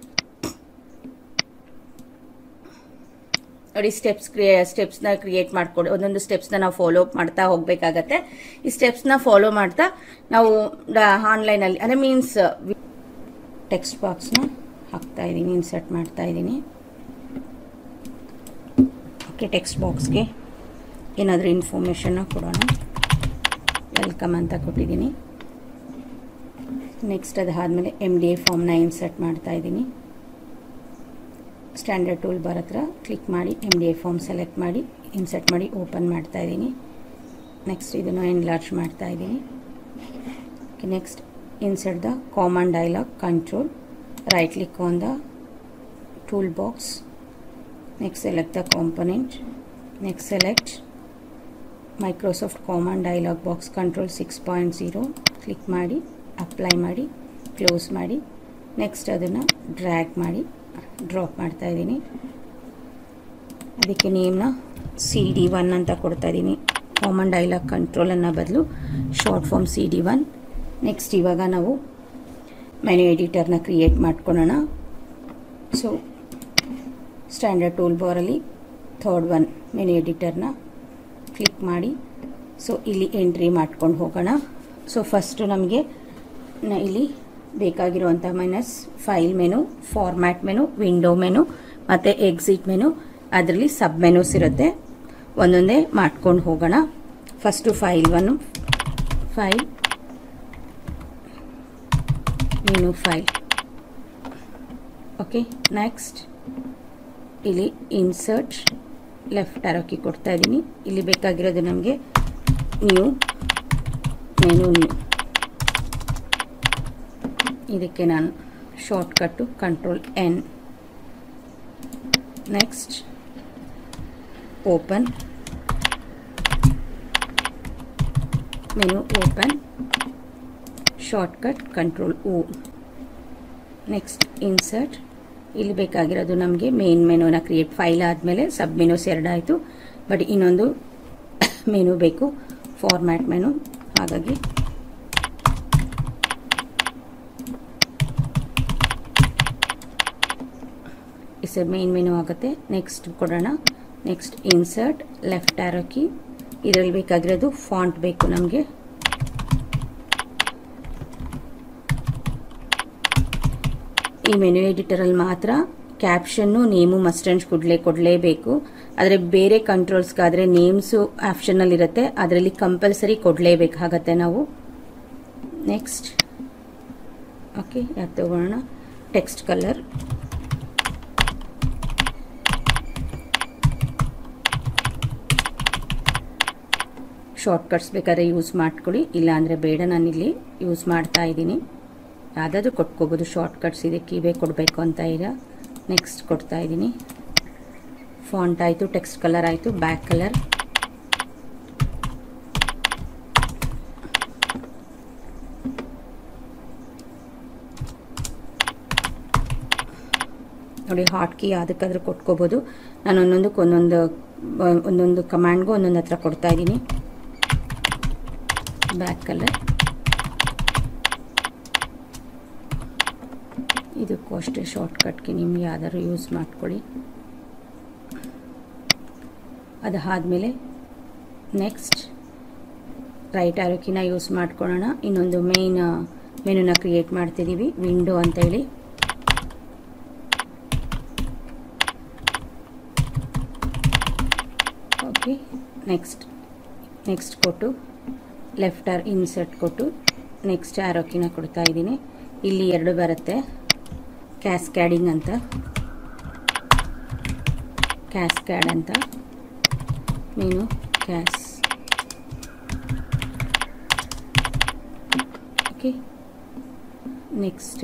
ನೋಡಿ ಸ್ಟೆಪ್ಸ್ ಸ್ಟೆಪ್ಸ್ನ ಕ್ರಿಯೇಟ್ ಮಾಡ್ಕೊಂಡು ಒಂದೊಂದು ಸ್ಟೆಪ್ಸ್ನ ನಾವು ಫಾಲೋ ಮಾಡ್ತಾ ಹೋಗ್ಬೇಕಾಗತ್ತೆ ಈ ಸ್ಟೆಪ್ಸ್ನ ಫಾಲೋ ಮಾಡ್ತಾ ನಾವು ಆನ್ಲೈನಲ್ಲಿ ಅಂದರೆ ಮೀನ್ಸ್ ಟೆಕ್ಸ್ಟ್ ಬಾಕ್ಸ್ನ ಹಾಕ್ತಾ ಇದ್ದೀನಿ ಇನ್ಸರ್ಟ್ ಮಾಡ್ತಾ ಇದ್ದೀನಿ ಓಕೆ ಟೆಕ್ಸ್ಟ್ ಬಾಕ್ಸ್ಗೆ ಏನಾದರೂ ಇನ್ಫಾರ್ಮೇಷನ್ನ ಕೊಡೋಣ ವೆಲ್ಕಮ್ ಅಂತ ಕೊಟ್ಟಿದ್ದೀನಿ ನೆಕ್ಸ್ಟ್ ಅದಾದಮೇಲೆ ಎಮ್ ಡಿ ಎ ಫಾರ್ಮ್ನ ಇನ್ಸರ್ಟ್ ಮಾಡ್ತಾ ಇದ್ದೀನಿ ಸ್ಟ್ಯಾಂಡರ್ಡ್ ಟೂಲ್ ಬಾರ್ ಹತ್ರ ಕ್ಲಿಕ್ ಮಾಡಿ M D A form select ಮಾಡಿ ಇನ್ಸರ್ಟ್ ಮಾಡಿ ಓಪನ್ ಮಾಡ್ತಾ ಇದ್ದೀನಿ ನೆಕ್ಸ್ಟ್ ಇದನ್ನು ಎನ್ಲಾರ್ಜ್ ಮಾಡ್ತಾ ಇದ್ದೀನಿ next insert the common dialog control right click on the tool box next select the component next select Microsoft common dialog box control six point zero click ಮಾಡಿ apply ಮಾಡಿ close ಮಾಡಿ next ಅದನ್ನು drag ಮಾಡಿ drop ಮಾಡ್ತಾ ಇದ್ದೀನಿ ಅದಕ್ಕೆ ನೇಮ್ನ C D one ಅಂತ ಕೊಡ್ತಾ ಇದ್ದೀನಿ ಕಾಮನ್ ಡೈಲಾಗ್ ಕಂಟ್ರೋಲ್ ಅನ್ನೋ ಬದಲು short form C D one next ಇವಾಗ ನಾವು ಮೆನು ಎಡಿಟರ್ನ ಕ್ರಿಯೇಟ್ ಮಾಡ್ಕೊಳ್ಳೋಣ ಸೊ ಸ್ಟ್ಯಾಂಡರ್ಡ್ ಟೂಲ್ ಬಾರಲ್ಲಿ ಥರ್ಡ್ ಒನ್ ಮೆನು ಎಡಿಟರ್ನ ಕ್ಲಿಕ್ ಮಾಡಿ ಸೊ ಇಲ್ಲಿ ಎಂಟ್ರಿ ಮಾಡ್ಕೊಂಡು ಹೋಗೋಣ ಸೊ ಫಸ್ಟು ನಮಗೆ ಇಲ್ಲಿ ಬೇಕಾಗಿರುವಂಥ ಮೈನಸ್ file menu format menu window menu ಮತ್ತು ಎಕ್ಸಿಟ್ ಮೆನು ಅದರಲ್ಲಿ ಸಬ್ ಮೆನುಸ್ ಇರುತ್ತೆ ಒಂದೊಂದೇ ಮಾಡ್ಕೊಂಡು ಹೋಗೋಣ first file one file menu file okay next ಇಲ್ಲಿ ಇನ್ಸರ್ಟ್ ಲೆಫ್ಟ್ ಆರೋಕಿ ಕೊಡ್ತಾ ಇದ್ದೀನಿ ಇಲ್ಲಿ ಬೇಕಾಗಿರೋದು ನಮಗೆ ನ್ಯೂ ಮೆನು ನ್ಯೂ ಇದಕ್ಕೆ ನಾನು shortcut control N next open menu open shortcut control O next insert ಇಲ್ಲಿ ಬೇಕಾಗಿರೋದು ನಮಗೆ ಮೇನ್ ಮೆನುನ ಕ್ರಿಯೇಟ್ ಫೈಲ್ ಆದಮೇಲೆ ಸಬ್ ಮೆನುಸ್ ಎರಡಾಯಿತು ಬಟ್ ಇನ್ನೊಂದು ಮೆನು ಬೇಕು ಫಾರ್ಮ್ಯಾಟ್ ಮೆನು ಹಾಗಾಗಿ ಇಸ್ ಮೇನ್ ಮೆನು ಆಗುತ್ತೆ ನೆಕ್ಸ್ಟ್ ಕೊಡೋಣ ನೆಕ್ಸ್ಟ್ ಇನ್ಸರ್ಟ್ ಲೆಫ್ಟ್ ಆರೋಕಿ ಇದರಲ್ಲಿ ಬೇಕಾಗಿರೋದು ಫಾಂಟ್ ಬೇಕು ನಮಗೆ ಈ ಮೆನು ಎಡಿಟರಲ್ಲಿ ಮಾತ್ರ ಕ್ಯಾಪ್ಷನ್ನು ನೇಮು ಮಸ್ಟೆಂಡ್ ಕೊಡ್ಲೇ ಕೊಡಲೇಬೇಕು ಆದರೆ ಬೇರೆ ಕಂಟ್ರೋಲ್ಸ್ಗಾದರೆ ನೇಮ್ಸು ಆಪ್ಷನಲ್ಲಿ ಇರುತ್ತೆ ಅದರಲ್ಲಿ ಕಂಪಲ್ಸರಿ ಕೊಡಲೇಬೇಕಾಗತ್ತೆ ನಾವು ನೆಕ್ಸ್ಟ್ ಓಕೆ ಯಾಕೆ ತಗೊಳ್ಳೋಣ ಟೆಕ್ಸ್ಟ್ ಕಲರ್ ಶಾರ್ಟ್ಕಟ್ಸ್ ಬೇಕಾದ್ರೆ ಯೂಸ್ ಮಾಡ್ಕೊಳ್ಳಿ ಇಲ್ಲಾಂದರೆ ಬೇಡ ನಾನಿಲ್ಲಿ ಯೂಸ್ ಮಾಡ್ತಾ ಇದ್ದೀನಿ ಯಾವುದಾದ್ರೂ ಕೊಟ್ಕೋಬೋದು ಶಾರ್ಟ್ಕಟ್ಸ್ ಇದಕ್ಕೆ ಇವೇ ಕೊಡಬೇಕು ಅಂತ ಈಗ ನೆಕ್ಸ್ಟ್ ಕೊಡ್ತಾ ಇದ್ದೀನಿ ಫಾಂಟ್ ಆಯಿತು ಟೆಕ್ಸ್ಟ್ ಕಲರ್ ಆಯಿತು ಬ್ಯಾಕ್ ಕಲರ್ ನೋಡಿ ಹಾಟ್ ಕೀ ಅದಕ್ಕಾದ್ರೂ ಕೊಟ್ಕೋಬೋದು ನಾನು ಒಂದೊಂದಕ್ಕೆ ಒಂದೊಂದು ಒಂದೊಂದು ಕಮಾಂಡ್ಗೂ ಒಂದೊಂದು ಹತ್ರ ಕೊಡ್ತಾ ಇದ್ದೀನಿ ಬ್ಯಾಕ್ ಕಲರ್ ಇದಕ್ಕೂ ಅಷ್ಟೇ ಶಾರ್ಟ್ಕಟ್ಗೆ ನಿಮ್ಗೆ ಯಾವ್ದಾದ್ರು ಯೂಸ್ ಮಾಡ್ಕೊಳ್ಳಿ ಅದಾದಮೇಲೆ ನೆಕ್ಸ್ಟ್ ರೈಟ್ ಆರೋಕಿನ ಯೂಸ್ ಮಾಡ್ಕೊಳ್ಳೋಣ ಇನ್ನೊಂದು ಮೇನ್ ಮೆನುನ ಕ್ರಿಯೇಟ್ ಮಾಡ್ತಿದ್ದೀವಿ ವಿಂಡೋ ಅಂತ ಹೇಳಿ ಓಕೆ ನೆಕ್ಸ್ಟ್ ನೆಕ್ಸ್ಟ್ ಕೊಟ್ಟು ಲೆಫ್ಟ್ ಆರ್ ಇನ್ಸರ್ಟ್ ಕೊಟ್ಟು ನೆಕ್ಸ್ಟ್ ಆರೋಕಿನ ಕೊಡ್ತಾ ಇದ್ದೀನಿ ಇಲ್ಲಿ ಎರಡು ಬರುತ್ತೆ ಕ್ಯಾಸ್ಕ್ಯಾಡಿಂಗ್ ಅಂತ ಕ್ಯಾಸ್ಕ್ಯಾಡ್ ಅಂತ ಮೀನು ಕ್ಯಾಸ್ okay next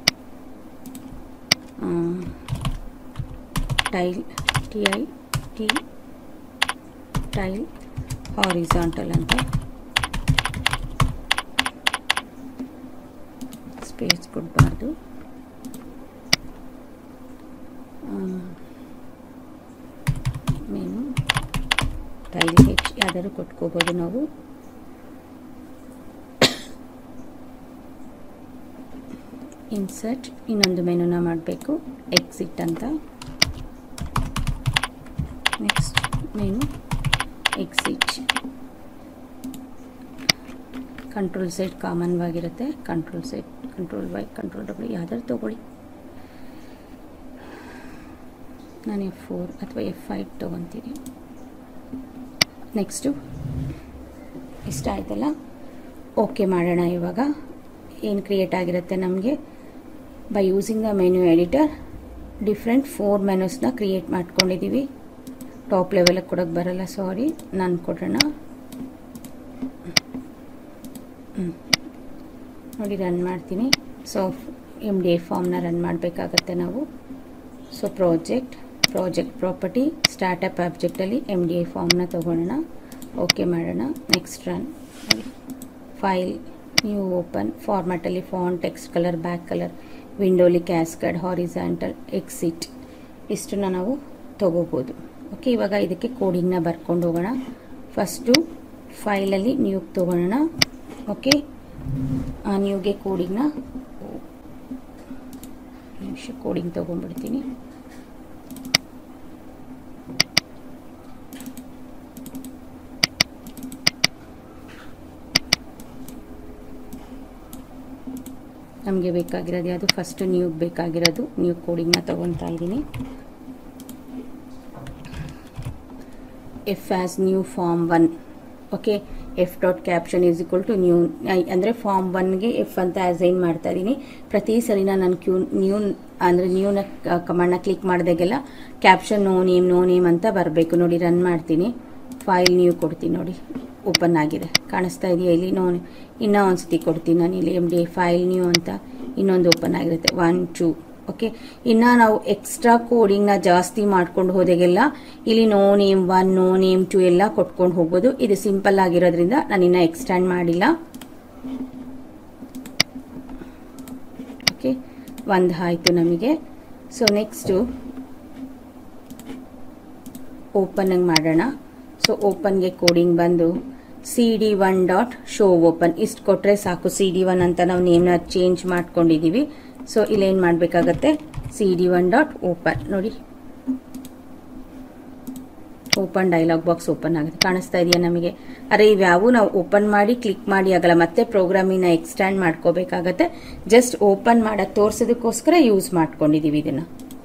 tile T I T tile horizontal ಅಂತ ಸ್ಪೇಸ್ ಕೊಡಬಾರ್ದು ಮೇನು ಟೈಲ್ ಹೆಚ್ಚು ಯಾವ್ದಾದ್ರು ಕೊಟ್ಕೋಬೋದು ನಾವು ಇನ್ಸರ್ಟ್ ಇನ್ನೊಂದು ಮೆನುನ ಮಾಡಬೇಕು ಎಕ್ಸಿಟ್ ಅಂತ next menu exit control Z ಕಾಮನ್ವಾಗಿರುತ್ತೆ control Z control Y control W ಯಾವ್ದಾದ್ರು ತೊಗೊಳ್ಳಿ ನಾನು ಎಫ್ ಫೋರ್ ಅಥವಾ ಎಫ್ ಫೈವ್ ತೊಗೊತೀನಿ ನೆಕ್ಸ್ಟು ಇಷ್ಟ ಆಯ್ತಲ್ಲ ಓಕೆ ಮಾಡೋಣ ಇವಾಗ ಏನು ಕ್ರಿಯೇಟ್ ಆಗಿರುತ್ತೆ ನಮಗೆ by using the menu editor different four ಮೆನೂಸ್ನ ಕ್ರಿಯೇಟ್ ಮಾಡ್ಕೊಂಡಿದ್ದೀವಿ ಟಾಪ್ ಲೆವೆಲಿಗೆ ಕೊಡೋಕ್ಕೆ ಬರಲ್ಲ ಸಾರಿ ನಾನು ಕೊಡೋಣ ನೋಡಿ ರನ್ ಮಾಡ್ತೀನಿ ಸೊ ಎಮ್ ಡಿ ಎ ಫಾರ್ಮ್ನ ರನ್ ಮಾಡಬೇಕಾಗತ್ತೆ ನಾವು so project project property startup ಆಬ್ಜೆಕ್ಟಲ್ಲಿ ಎಮ್ ಡಿ ಎ ಫಾರ್ಮ್ನ ತೊಗೊಳ್ಳೋಣ ಓಕೆ ಮಾಡೋಣ next run file new open ಫಾರ್ಮ್ಯಾಟಲ್ಲಿ font text colour back colour ವಿಂಡೋಲಿ ಕ್ಯಾಸ್ಕಡ್ ಹಾರಿಸಾಂಟಲ್ ಎಕ್ಸಿಟ್ ಇಷ್ಟನ್ನ ನಾವು ತಗೋಬೋದು ಓಕೆ ಇವಾಗ ಇದಕ್ಕೆ ಕೋಡಿಂಗ್ನ ಬರ್ಕೊಂಡು ಹೋಗೋಣ ಫಸ್ಟು ಫೈಲಲ್ಲಿ ನ್ಯೂ ತೊಗೊಳ್ಳೋಣ ಓಕೆ ಆ ನ್ಯೂಗೆ ಕೋಡಿಂಗ್ನ ನಿಮಿಷ ಕೋಡಿಂಗ್ ತೊಗೊಂಡ್ಬಿಡ್ತೀನಿ ನಮಗೆ ಬೇಕಾಗಿರೋದು ಯಾವುದು ಫಸ್ಟ್ ನ್ಯೂಗೆ ಬೇಕಾಗಿರೋದು ನ್ಯೂ ಕೋಡಿಂಗ್ನ ತೊಗೊತಾ ಇದ್ದೀನಿ F as new form one okay F dot caption is equal to new ಅಂದರೆ ಫಾರ್ಮ್ ಒನ್ಗೆ ಎಫ್ ಅಂತ ಅಸೈನ್ ಮಾಡ್ತಾ ಇದ್ದೀನಿ ಪ್ರತಿ ಸರಿನ ನಾನು ಕ್ಯೂ ನ್ಯೂ ಅಂದರೆ ನ್ಯೂನ ಕಮಾಂಡ್ನ ಕ್ಲಿಕ್ ಮಾಡಿದಾಗೆಲ್ಲ caption no name no name ಅಂತ ಬರಬೇಕು ನೋಡಿ ರನ್ ಮಾಡ್ತೀನಿ ಫೈಲ್ ನ್ಯೂ ಕೊಡ್ತೀನಿ ನೋಡಿ ಓಪನ್ ಆಗಿದೆ ಕಾಣಿಸ್ತಾ ಇದೆಯಾ ಇಲ್ಲಿ ನೋ ಇನ್ನೂ ಒಂದ್ಸತಿ ಕೊಡ್ತೀನಿ ನಾನು ಇಲ್ಲಿ ಎಮ್ ಡಿ ಫೈಲ್ ನ್ಯೂ ಅಂತ ಇನ್ನೊಂದು ಓಪನ್ ಆಗಿರುತ್ತೆ ಒನ್ ಟೂ ಓಕೆ ಇನ್ನು ನಾವು ಎಕ್ಸ್ಟ್ರಾ ಕೋಡಿಂಗ್ನ ಜಾಸ್ತಿ ಮಾಡ್ಕೊಂಡು ಹೋದಾಗೆಲ್ಲ ಇಲ್ಲಿ no name one no name two ಎಲ್ಲ ಕೊಟ್ಕೊಂಡು ಹೋಗ್ಬೋದು ಇದು ಸಿಂಪಲ್ ಆಗಿರೋದ್ರಿಂದ ನಾನು ಇನ್ನೂ ಎಕ್ಸ್ಟ್ಯಾಂಡ್ ಮಾಡಿಲ್ಲ ಓಕೆ ಒಂದು ಆಯಿತು ನಮಗೆ ಸೊ ನೆಕ್ಸ್ಟು ಓಪನ್ ಮಾಡೋಣ ಸೊ ಓಪನ್ಗೆ ಕೋಡಿಂಗ್ ಬಂದು C D one dot show open ಇಷ್ಟು ಕೊಟ್ಟರೆ ಸಾಕು ಸಿ ಡಿ ಒನ್ ಅಂತ ನಾವು ನೇಮ್ನ ಚೇಂಜ್ ಮಾಡ್ಕೊಂಡಿದ್ದೀವಿ ಸೊ ಇಲ್ಲೇನು ಮಾಡಬೇಕಾಗತ್ತೆ C D one dot open ನೋಡಿ ಓಪನ್ ಡೈಲಾಗ್ ಬಾಕ್ಸ್ ಓಪನ್ ಆಗುತ್ತೆ ಕಾಣಿಸ್ತಾ ಇದೆಯಾ ನಮಗೆ ಅರೆ ಇವ್ಯಾವು ನಾವು ಓಪನ್ ಮಾಡಿ ಕ್ಲಿಕ್ ಮಾಡಿ ಆಗಲ್ಲ ಮತ್ತೆ ಪ್ರೋಗ್ರಾಮಿನ ಎಕ್ಸ್ಟ್ಯಾಂಡ್ ಮಾಡ್ಕೋಬೇಕಾಗತ್ತೆ ಜಸ್ಟ್ ಓಪನ್ ಮಾಡಕ್ಕೆ ತೋರಿಸೋದಕ್ಕೋಸ್ಕರ ಯೂಸ್ ಮಾಡ್ಕೊಂಡಿದ್ದೀವಿ ಇದನ್ನು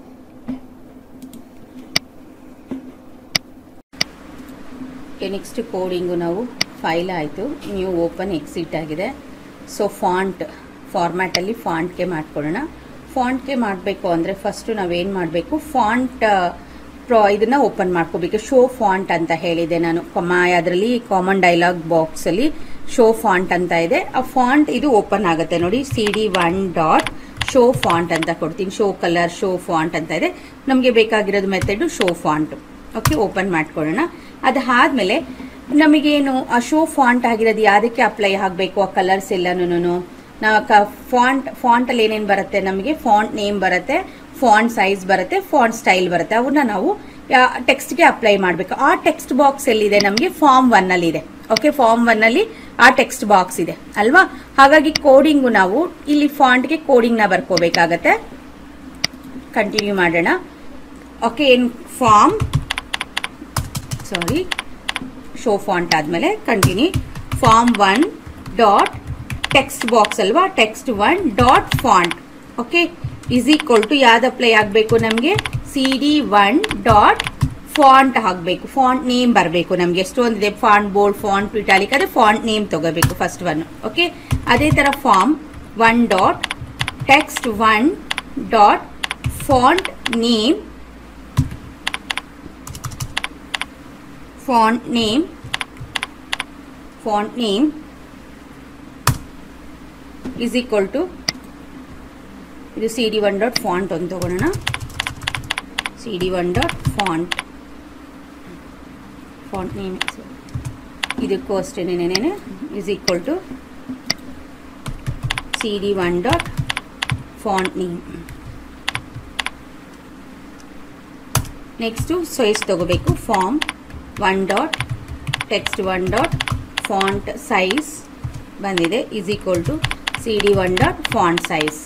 ನೆಕ್ಸ್ಟ್ ಕೋಡಿಂಗು ನಾವು ಫೈಲ್ ಆಯಿತು ನ್ಯೂ ಓಪನ್ ಎಕ್ಸಿಟ್ ಆಗಿದೆ ಸೊ ಫಾಂಟ್ ಫಾರ್ಮ್ಯಾಟಲ್ಲಿ ಫಾಂಟ್ಗೆ ಮಾಡ್ಕೊಳ್ಳೋಣ ಫಾಂಟ್ಗೆ ಮಾಡಬೇಕು ಅಂದರೆ ಫಸ್ಟು ನಾವೇನು ಮಾಡಬೇಕು ಫಾಂಟ್ ಪ್ರೋ ಇದನ್ನು ಓಪನ್ ಮಾಡ್ಕೋಬೇಕು ಶೋ ಫಾಂಟ್ ಅಂತ ಹೇಳಿದೆ ನಾನು ಕಮಾ ಅದರಲ್ಲಿ ಕಾಮನ್ ಡೈಲಾಗ್ ಬಾಕ್ಸಲ್ಲಿ ಶೋ ಫಾಂಟ್ ಅಂತ ಇದೆ ಆ ಫಾಂಟ್ ಇದು ಓಪನ್ ಆಗುತ್ತೆ ನೋಡಿ C D one dot show font ಅಂತ ಕೊಡ್ತೀನಿ ಶೋ ಕಲರ್ ಶೋ ಫಾಂಟ್ ಅಂತ ಇದೆ ನಮಗೆ ಬೇಕಾಗಿರೋದು method show font okay open ಮಾಡ್ಕೊಳ್ಳೋಣ ಅದಾದಮೇಲೆ ನಮಗೇನು ಆ ಶೋ ಫಾಂಟ್ ಆಗಿರೋದು ಯಾವುದಕ್ಕೆ ಅಪ್ಲೈ ಆಗಬೇಕು ಆ ಕಲರ್ಸ್ ಎಲ್ಲನೂ ನಾವು ಕ ಫಾಂಟ್ ಫಾಂಟಲ್ಲಿ ಏನೇನು ಬರುತ್ತೆ ನಮಗೆ ಫಾಂಟ್ ನೇಮ್ ಬರುತ್ತೆ ಫಾಂಟ್ ಸೈಜ್ ಬರುತ್ತೆ ಫಾಂಟ್ ಸ್ಟೈಲ್ ಬರುತ್ತೆ ಅವನ್ನ ನಾವು ಟೆಕ್ಸ್ಟ್ಗೆ ಅಪ್ಲೈ ಮಾಡಬೇಕು ಆ ಟೆಕ್ಸ್ಟ್ ಬಾಕ್ಸ್ ಎಲ್ಲಿದೆ ನಮಗೆ ಫಾರ್ಮ್ ಒನ್ನಲ್ಲಿ ಇದೆ ಓಕೆ ಫಾರ್ಮ್ ಒನ್ನಲ್ಲಿ ಆ ಟೆಕ್ಸ್ಟ್ ಬಾಕ್ಸ್ ಇದೆ ಅಲ್ವಾ ಹಾಗಾಗಿ ಕೋಡಿಂಗು ನಾವು ಇಲ್ಲಿ ಫಾಂಟ್ಗೆ ಕೋಡಿಂಗ್ನ ಬರ್ಕೋಬೇಕಾಗತ್ತೆ ಕಂಟಿನ್ಯೂ ಮಾಡೋಣ ಓಕೆ ಏನು ಫಾರ್ಮ್ ಸಾರಿ ಶೋ ಫಾಂಟ್ ಆದಮೇಲೆ continue form one dot text box ಅಲ್ವಾ text one dot font okay is equal to ಯಾವ್ದು ಅಪ್ಲೈ ಆಗಬೇಕು ನಮಗೆ C D one dot font ಹಾಕಬೇಕು ಫಾಂಟ್ ನೇಮ್ ಬರಬೇಕು ನಮಗೆ ಎಷ್ಟೊಂದಿದೆ ಫಾಂಟ್ ಬೋಲ್ಡ್ ಫಾಂಟ್ ಇಟಾಲಿಕ್ ಅದೇ ಫಾಂಟ್ ನೇಮ್ ತಗೋಬೇಕು ಫಸ್ಟ್ ಒನ್ ಓಕೆ ಅದೇ ಥರ form one dot text one dot font name font name font name is equal to ಇದು C D one dot font ಒಂದು ತಗೊಳ್ಳೋಣ C D one dot font font name ಇದಕ್ಕೂ ಅಷ್ಟೇನೇನೇನೆ is equal to C D one dot font name next size ತಗೋಬೇಕು form one dot text one dot font size ಬಂದಿದೆ is equal to C D one dot font size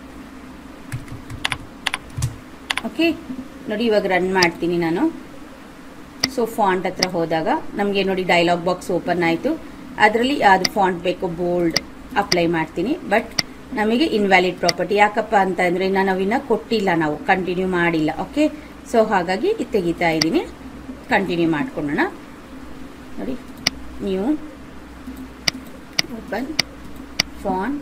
okay ನೋಡಿ ಇವಾಗ run ಮಾಡ್ತೀನಿ ನಾನು so font ಹತ್ರ ಹೋದಾಗ ನಮಗೆ ನೋಡಿ ಡೈಲಾಗ್ ಬಾಕ್ಸ್ ಓಪನ್ ಆಯಿತು ಅದರಲ್ಲಿ ಯಾವುದು ಫಾಂಟ್ ಬೇಕು ಬೋಲ್ಡ್ ಅಪ್ಲೈ ಮಾಡ್ತೀನಿ ಬಟ್ ನಮಗೆ ಇನ್ವ್ಯಾಲಿಡ್ ಪ್ರಾಪರ್ಟಿ ಯಾಕಪ್ಪ ಅಂತ ಅಂದರೆ ನಾವು ಇನ್ನೂ ಕೊಟ್ಟಿಲ್ಲ ನಾವು ಕಂಟಿನ್ಯೂ ಮಾಡಿಲ್ಲ ಓಕೆ ಸೊ ಹಾಗಾಗಿ ಇದು ತೆಗಿತಾ ಇದ್ದೀನಿ ಕಂಟಿನ್ಯೂ ಮಾಡ್ಕೊಳ್ಳೋಣ ನೋಡಿ new open font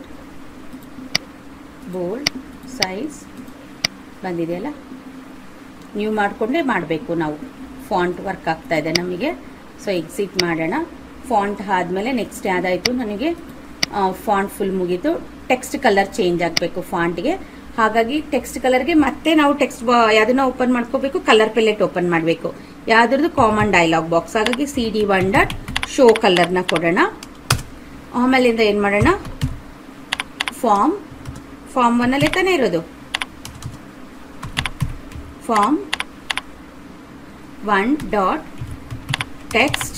bold size ಬಂದಿದೆಯಲ್ಲ ನ್ಯೂ ಮಾಡಿಕೊಂಡೇ ಮಾಡಬೇಕು ನಾವು ಫಾಂಟ್ ವರ್ಕ್ ಆಗ್ತಾ ಇದೆ ನಮಗೆ ಸೊ ಎಕ್ಸಿಟ್ ಮಾಡೋಣ ಫಾಂಟ್ ಆದಮೇಲೆ ನೆಕ್ಸ್ಟ್ ಯಾವುದಾಯಿತು ನನಗೆ ಫಾಂಟ್ ಫುಲ್ ಮುಗೀತು ಟೆಕ್ಸ್ಟ್ ಕಲರ್ ಚೇಂಜ್ ಆಗಬೇಕು ಫಾಂಟ್ಗೆ ಹಾಗಾಗಿ ಟೆಕ್ಸ್ಟ್ ಕಲರ್ಗೆ ಮತ್ತೆ ನಾವು ಟೆಕ್ಸ್ಟ್ ಯಾವುದನ್ನ ಓಪನ್ ಮಾಡ್ಕೋಬೇಕು ಕಲರ್ ಪೆಲೆಟ್ ಓಪನ್ ಮಾಡಬೇಕು ಯಾವುದ್ರದ್ದು ಕಾಮನ್ ಡೈಲಾಗ್ ಬಾಕ್ಸ್ ಹಾಗಾಗಿ C D one dot show ಕಲರ್ನ ಕೊಡೋಣ ಆಮೇಲಿಂದ ಏನು ಮಾಡೋಣ ಫಾರ್ಮ್ ಫಾರ್ಮ್ ಒನ್ನಲ್ಲೇ ತಾನೇ ಇರೋದು form one dot text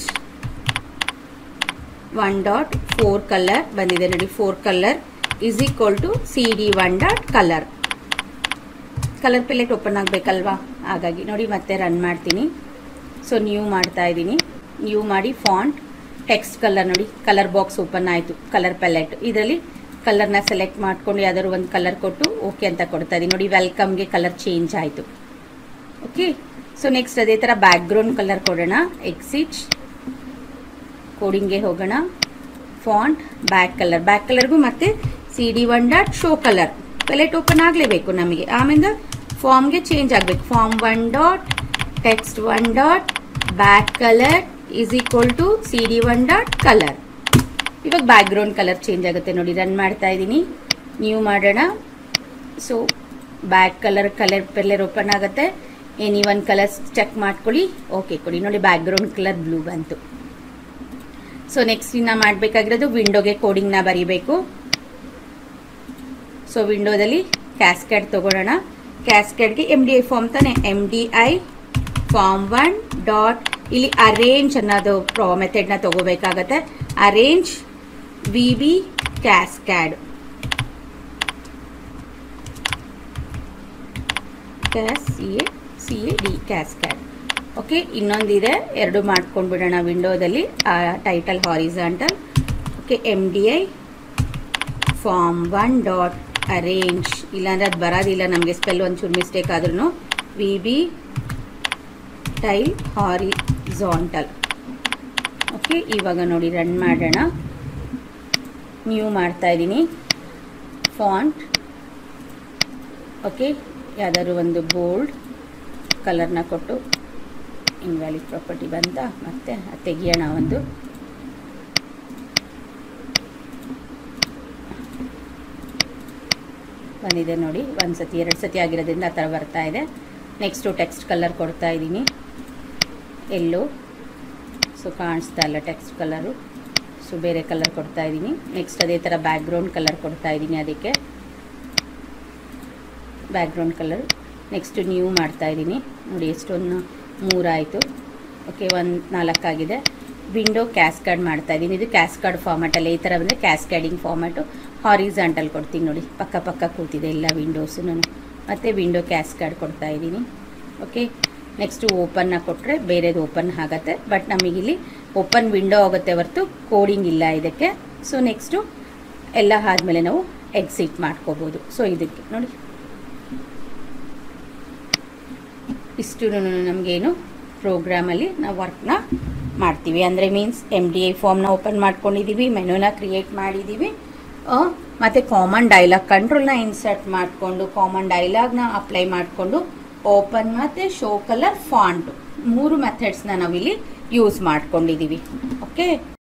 one dot fore colour ಬಂದಿದೆ ನೋಡಿ fore colour is equal to C D one dot colour colour palette open ಆಗಬೇಕಲ್ವಾ ಹಾಗಾಗಿ ನೋಡಿ ಮತ್ತೆ ರನ್ ಮಾಡ್ತೀನಿ ಸೊ ನ್ಯೂ ಮಾಡ್ತಾ ಇದ್ದೀನಿ ನ್ಯೂ ಮಾಡಿ ಫಾಂಟ್ ಟೆಕ್ಸ್ಟ್ ಕಲರ್ ನೋಡಿ ಕಲರ್ ಬಾಕ್ಸ್ ಓಪನ್ ಆಯಿತು ಕಲರ್ ಪೆಲೆಟ್ ಇದರಲ್ಲಿ ಕಲರ್ನ ಸೆಲೆಕ್ಟ್ ಮಾಡ್ಕೊಂಡು ಯಾವ್ದಾದ್ರು ಒಂದು ಕಲರ್ ಕೊಟ್ಟು ಓಕೆ ಅಂತ ಕೊಡ್ತಾ ಇದ್ದೀನಿ ನೋಡಿ ವೆಲ್ಕಮ್ಗೆ ಕಲರ್ ಚೇಂಜ್ ಆಯಿತು ಓಕೆ ಸೊ ನೆಕ್ಸ್ಟ್ ಅದೇ ಥರ ಬ್ಯಾಕ್ಗ್ರೌಂಡ್ ಕಲರ್ ಕೊಡೋಣ ಎಕ್ಸಿಟ್ ಕೋಡಿಂಗ್ಗೆ ಹೋಗೋಣ ಫಾಂಟ್ ಬ್ಯಾಕ್ ಕಲರ್ ಬ್ಯಾಕ್ ಕಲರ್ಗೂ ಮತ್ತೆ C D one dot show colour palette open ಆಗಲೇಬೇಕು ನಮಗೆ ಆಮೇಲೆ ಫಾರ್ಮ್ಗೆ ಚೇಂಜ್ ಆಗಬೇಕು form one dot text one dot back colour is equal to C D one dot colour ಇವಾಗ ಬ್ಯಾಕ್ಗ್ರೌಂಡ್ ಕಲರ್ ಚೇಂಜ್ ಆಗುತ್ತೆ ನೋಡಿ ರನ್ ಮಾಡ್ತಾ ಇದ್ದೀನಿ ನ್ಯೂ ಮಾಡೋಣ so back colour colour ಪೆಲ್ಲರ್ open ಆಗುತ್ತೆ ಎನಿ ಒನ್ ಕಲರ್ಸ್ ಚೆಕ್ ಮಾಡ್ಕೊಳ್ಳಿ okay ಕೊಡಿ ನೋಡಿ ಬ್ಯಾಕ್ಗ್ರೌಂಡ್ ಕಲರ್ ಬ್ಲೂ ಬಂತು ಸೊ ನೆಕ್ಸ್ಟ್ ಇನ್ನ ಮಾಡಬೇಕಾಗಿರೋದು ವಿಂಡೋಗೆ ಕೋಡಿಂಗ್ನ ಬರೀಬೇಕು ಸೊ ವಿಂಡೋದಲ್ಲಿ ಕ್ಯಾಸ್ಕೆಡ್ ತಗೊಳ್ಳೋಣ ಕ್ಯಾಸ್ಕೆಡ್ಗೆ ಎಮ್ ಡಿ ಐ ಫಾರ್ಮ್ ತಾನೆ M D I form one dot ಇಲ್ಲಿ ಅರೇಂಜ್ ಅನ್ನೋದು ಮೆಥಡ್ನ ತಗೋಬೇಕಾಗತ್ತೆ ಅರೇಂಜ್ ವಿ ಬಿ ಕ್ಯಾಸ್ಕ್ಯಾಡ್ ಕ್ಯಾಸ್ C A C A D cascade okay ಇನ್ನೊಂದಿದೆ ಎರಡು ಮಾಡ್ಕೊಂಡು ಬಿಡೋಣ ವಿಂಡೋದಲ್ಲಿ title horizontal okay M D I form one dot arrange ಇಲ್ಲಾಂದ್ರೆ ಅದು ಬರೋದಿಲ್ಲ ನಮಗೆ ಸ್ಪೆಲ್ ಒಂಚೂರು ಮಿಸ್ಟೇಕ್ ಆದ್ರೂ V B tile horizontal okay ಇವಾಗ ನೋಡಿ ರನ್ ಮಾಡೋಣ ನ್ಯೂ ಮಾಡ್ತಾ ಇದ್ದೀನಿ ಫಾಂಟ್ ಓಕೆ ಯಾವ್ದಾದ್ರು ಒಂದು ಬೋಲ್ಡ್ ಕಲರ್ನ ಕೊಟ್ಟು ಇನ್ವ್ಯಾಲಿಡ್ ಪ್ರಾಪರ್ಟಿ ಬಂತ ಮತ್ತೆ ಅದ್ ತೆಗಿಯೋಣ ಒಂದು ಬಂದಿದೆ ನೋಡಿ ಒಂದು ಸತಿ ಎರಡು ಸತಿ ಆಗಿರೋದ್ರಿಂದ ಆ ಥರ ಬರ್ತಾ ಇದೆ ನೆಕ್ಸ್ಟು ಟೆಕ್ಸ್ಟ್ ಕಲರ್ ಕೊಡ್ತಾ ಇದ್ದೀನಿ ಎಲ್ಲೋ ಸೊ ಕಾಣಿಸ್ತಾ ಇಲ್ಲ ಟೆಕ್ಸ್ಟ್ ಕಲರು ಸೊ ಬೇರೆ ಕಲರ್ ಕೊಡ್ತಾ ಇದ್ದೀನಿ ನೆಕ್ಸ್ಟ್ ಅದೇ ಥರ ಬ್ಯಾಕ್ಗ್ರೌಂಡ್ ಕಲರ್ ಕೊಡ್ತಾ ಇದ್ದೀನಿ ಅದಕ್ಕೆ ಬ್ಯಾಕ್ಗ್ರೌಂಡ್ ಕಲರ್ ನೆಕ್ಸ್ಟ್ ನ್ಯೂ ಮಾಡ್ತಾ ಇದ್ದೀನಿ ನೋಡಿ ಎಷ್ಟೊಂದು ಮೂರಾಯಿತು ಓಕೆ ಒಂದು ನಾಲ್ಕಾಗಿದೆ ವಿಂಡೋ ಕ್ಯಾಸ್ಕಾರ್ಡ್ ಮಾಡ್ತಾ ಇದ್ದೀನಿ ಇದು ಕ್ಯಾಸ್ಕಾರ್ಡ್ ಫಾರ್ಮ್ಯಾಟಲ್ಲಿ ಈ ಥರ ಬಂದರೆ ಕ್ಯಾಸ್ಕ್ಯಾಡಿಂಗ್ ಫಾರ್ಮ್ಯಾಟು ಹಾರಿಸಾಂಟಲ್ ಕೊಡ್ತೀನಿ ನೋಡಿ ಪಕ್ಕ ಪಕ್ಕ ಕೂತಿದೆ ಎಲ್ಲ ವಿಂಡೋಸು ನಾನು ಮತ್ತು ವಿಂಡೋ ಕ್ಯಾಸ್ಕಾರ್ಡ್ ಕೊಡ್ತಾ ಇದ್ದೀನಿ ಓಕೆ ನೆಕ್ಸ್ಟು ಓಪನ್ನ ಕೊಟ್ಟರೆ ಬೇರೆದು ಓಪನ್ ಆಗುತ್ತೆ ಬಟ್ ನಮಗಿಲ್ಲಿ ಓಪನ್ ವಿಂಡೋ ಆಗುತ್ತೆ ಹೊರತು ಕೋಡಿಂಗ್ ಇಲ್ಲ ಇದಕ್ಕೆ ಸೊ ನೆಕ್ಸ್ಟು ಎಲ್ಲ ಆದಮೇಲೆ ನಾವು ಎಕ್ಸಿಟ್ ಮಾಡ್ಕೋಬೋದು ಸೊ ಇದಕ್ಕೆ ನೋಡಿ ಇಷ್ಟು ನಮಗೇನು ಪ್ರೋಗ್ರಾಮಲ್ಲಿ ನಾವು ವರ್ಕ್ನ ಮಾಡ್ತೀವಿ ಅಂದರೆ ಮೀನ್ಸ್ ಎಮ್ ಡಿ ಐ ಫಾರ್ಮ್ನ ಓಪನ್ ಮಾಡ್ಕೊಂಡಿದ್ದೀವಿ ಮೆನುನ ಕ್ರಿಯೇಟ್ ಮಾಡಿದ್ದೀವಿ ಮತ್ತು ಕಾಮನ್ ಡೈಲಾಗ್ ಕಂಟ್ರೋಲ್ನ ಇನ್ಸರ್ಟ್ ಮಾಡಿಕೊಂಡು ಕಾಮನ್ ಡೈಲಾಗ್ನ ಅಪ್ಲೈ ಮಾಡಿಕೊಂಡು ಓಪನ್ ಮತ್ತು ಶೋ ಕಲರ್ ಫಾಂಟ್ ಮೂರು ಮೆಥಡ್ಸ್ನ ನಾವಿಲ್ಲಿ ಯೂಸ್ ಮಾಡ್ಕೊಂಡಿದ್ದೀವಿ ಓಕೆ